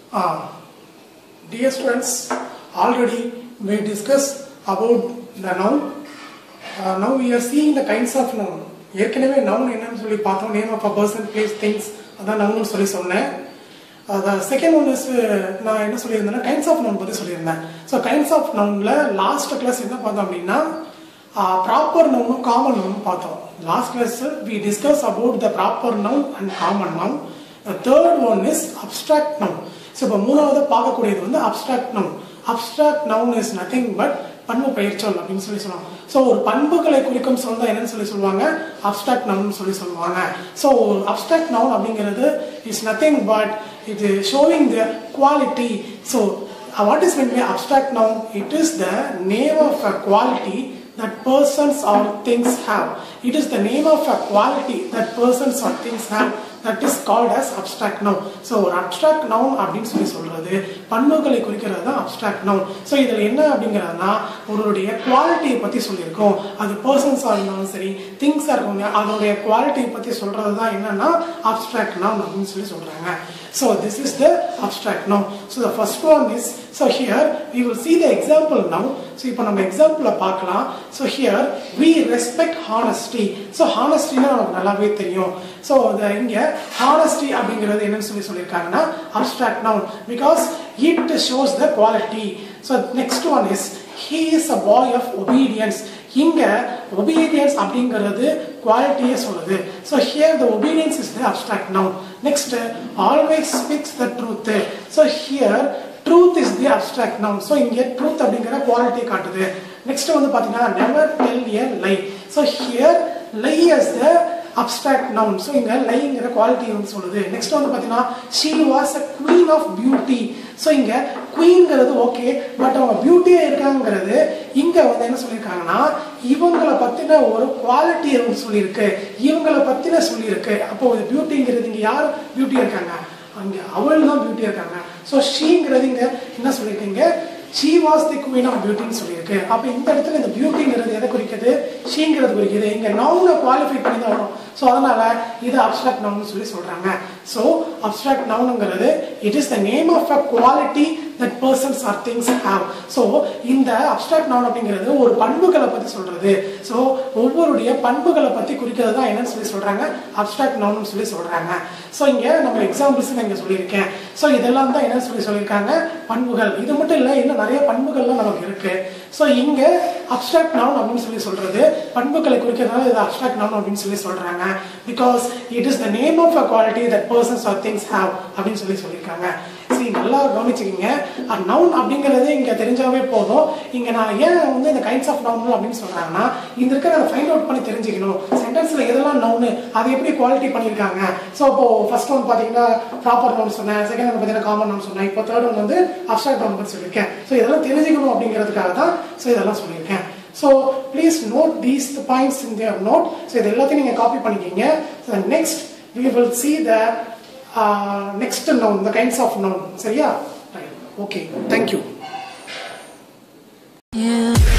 Uh, dear students, already we discussed about the noun. Uh, now we are seeing the kinds of noun. ஏற்கனவே noun என்னன்னு சொல்லி பார்த்தோம் name of a person place things அதான் noun சொல்லி சொன்னேன் second one is நான் என்ன சொல்லியிருந்தேன்னா kinds of noun பற்றி சொல்லியிருந்தேன் ஸோ கைண்ட்ஸ் ஆஃப் நவுனில் லாஸ்ட் கிளாஸ் என்ன பார்த்தோம் அப்படின்னா ப்ராப்பர் நவுனும் காமன் நவுனும் பார்த்தோம் last class we discuss about the proper noun and common noun third one is abstract noun so இப்போ மூணாவது பார்க்கக்கூடியது வந்து abstract noun abstract noun is nothing but பண்பு பெயர்ச்சொல் அப்படின்னு சொல்லி சொல்லுவாங்க ஸோ ஒரு பண்புகளை குறிக்கும் சொல் தான் என்னன்னு சொல்லி சொல்லுவாங்க அப்ட்ராக்ட் நவுன் சொல்லி சொல்லுவாங்க ஸோ அப்ட்ராக்ட் நவுன் அப்படிங்கிறது இஸ் நத்திங் பட் இது showing the quality so what is mean by abstract noun it is the name of a quality that persons or things have. It is the name of a quality that persons or things have that is called as abstract noun. So ஒரு abstract noun அப்படின்னு சொல்லி சொல்றது பண்புகளை குறிக்கிறது தான் abstract noun. So இதில் என்ன அப்படிங்கிறதுனா ஒருவருடைய குவாலிட்டியை பற்றி சொல்லியிருக்கோம் அது பர்சன்ஸாக இருந்தாலும் சரி திங்ஸாக இருக்கும் அதோடைய குவாலிட்டியை பற்றி சொல்றது தான் என்னன்னா abstract noun அப்படின்னு சொல்லி சொல்றாங்க so this is the abstract noun. So the first one is so here we will see the example now. So இப்போ நம்ம எக்ஸாம்பிளை பார்க்கலாம் so here we respect honesty so ஹானஸ்டினா நமக்கு நல்லாவே தெரியும் ஸோ இங்கே ஹானஸ்டி அப்படிங்கிறது என்னன்னு சொல்லி சொல்லியிருக்காங்கன்னா abstract noun because it shows the quality so next one is he is a boy of obedience இங்க ஒபீடியன்ஸ் அப்படிங்கிறது குவாலிட்டியே சொல்லுது so here the obedience is the abstract noun next always speaks the truth so here truth is the abstract noun so இங்கே truth அப்படிங்கிற quality காட்டுது next வந்து பார்த்தீங்கன்னா never tell a lie so here lie as the abstract noun so இங்கே லைங்கிற quality வந்து சொல்லுது next வந்து பார்த்தீங்கன்னா she was a queen of beauty so இங்கே குவீன்ங்கிறது ஓகே பட் அவங்க பியூட்டியாக இருக்காங்கிறது இங்கே வந்து என்ன சொல்லியிருக்காங்கன்னா இவங்களை பற்றின ஒரு குவாலிட்டி வந்து சொல்லியிருக்கு இவங்களை பற்றின சொல்லியிருக்கு அப்போ இது பியூட்டிங்கிறது இங்கே யார் பியூட்டியாக இருக்காங்க அங்கே அவள் தான் பியூட்டியாக இருக்காங்க ஸோ ஷீங்கிறது இங்கே என்ன சொல்லியிருக்கீங்க she was the queen of பியூட்டின்னு சொல்லியிருக்கு அப்போ இந்த இடத்துல இந்த பியூட்டிங்கிறது எதை குறிக்குது ஷீங்கிறது குறிக்குது இங்கே நவுனை குவாலிஃபை பண்ணி தான் வரும் ஸோ அதனால இது அப்ட்ராக்ட் நவுன் சொல்லி சொல்றாங்க ஸோ அப்ட்ராக்ட் நவுனுங்கிறது it is the name of a quality that persons or things have so இந்த அப்ட்ராக்ட் நவுன் அப்படிங்கிறது ஒரு பண்புகளை பற்றி சொல்றது ஸோ ஒவ்வொருடைய பண்புகளை பற்றி குறிக்கிறது தான் என்னன்னு சொல்லி சொல்றாங்க அப்ட்ராக்ட் நவுன் சொல்லி சொல்றாங்க ஸோ இங்கே நம்ம எக்ஸாம்பிள்ஸ் நான் இங்கே சொல்லியிருக்கேன் ஸோ இதெல்லாம் தான் என்னன்னு சொல்லி சொல்லியிருக்காங்க பண்புகள் இது மட்டும் இல்லை இன்னும் நிறைய பண்புகள்லாம் நமக்கு இருக்கு ஸோ இங்கே அப்ட்ராக்ட் நவுன் அப்படின்னு சொல்லி சொல்றது பண்புகளை குறிக்கிறதுனால இது அப்ட்ராக்ட் நவுன் அப்படின்னு சொல்லி சொல்றாங்க because it is the name of a quality that persons or things have அப்படின்னு சொல்லி சொல்லியிருக்காங்க சரி நல்லா கவனிச்சுக்கிங்க நவுன் அப்படிங்கிறது இங்கே தெரிஞ்சாவே போதும் இங்கே நான் ஏன் வந்து இந்த கைண்ட்ஸ் ஆஃப் நவுன் அப்படின்னு சொல்கிறாங்கன்னா இந்த இருக்கிற அதை ஃபைண்ட் அவுட் பண்ணி தெரிஞ்சுக்கணும் சென்டென்ஸில் எதெல்லாம் நவுனு அது எப்படி குவாலிட்டி பண்ணியிருக்காங்க ஸோ இப்போ ஃபர்ஸ்ட் ஒன் பார்த்தீங்கன்னா ப்ராப்பர் நவுன் சொன்னேன் செகண்ட் ஒன் பார்த்தீங்கன்னா காமன் நவுன் சொன்னேன் இப்போ தேர்ட் ஒன் வந்து அப்சாக்ட் நவுன் பற்றி சொல்லியிருக்கேன் ஸோ இதெல்லாம் தெரிஞ்சுக்கணும் அப்படிங்கிறதுக்காக தான் ஸோ இதெல்லாம் சொல்லியிருக்கேன் so please note these points in their note so இது எல்லாத்தையும் நீங்கள் காப்பி பண்ணிக்கிங்க so next we will see the next noun the kinds of noun சரியா ரைட் ஓகே தேங்க்யூ Yeah.